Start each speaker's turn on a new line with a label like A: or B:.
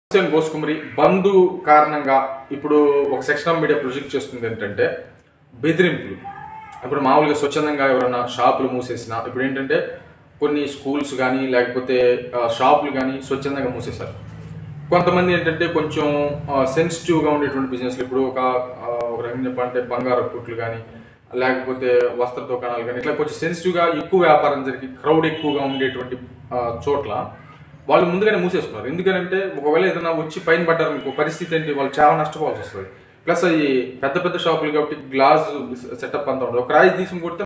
A: హుస్సేన్ బోస్కుమరి బంధు కారణంగా ఇప్పుడు ఒక సెక్షన్ ఆఫ్ మీడియా ప్రొజెక్ట్ చేస్తుంది ఏంటంటే బెదిరింపులు ఇప్పుడు మామూలుగా స్వచ్ఛందంగా ఎవరైనా షాపులు మూసేసిన ఇప్పుడు ఏంటంటే కొన్ని స్కూల్స్ కానీ లేకపోతే ఆ, షాపులు కానీ స్వచ్ఛందంగా మూసేశారు కొంతమంది ఏంటంటే కొంచెం సెన్సిటివ్గా ఉండేటువంటి బిజినెస్లు ఇప్పుడు ఒక ఆ, ఒక రకంగా చెప్పాలంటే బంగారు కుట్లు కానీ లేకపోతే వస్త్ర దుకాణాలు కానీ ఇట్లా కొంచెం సెన్సిటివ్గా ఎక్కువ వ్యాపారం జరిగి క్రౌడ్ ఎక్కువగా ఉండేటువంటి ఆ, చోట్ల వాళ్ళు ముందుగానే మూసేసుకున్నారు ఎందుకంటే ఒకవేళ ఏదైనా వచ్చి పైన పడ్డారు మీకు పరిస్థితి ఏంటి వాళ్ళు చాలా నష్టపోవాల్సి వస్తుంది ప్లస్ అవి పెద్ద పెద్ద షాపులు కాబట్టి గ్లాస్ సెటప్ అంతా ఉండదు ఒక రాయి తీసుకుని కొడితే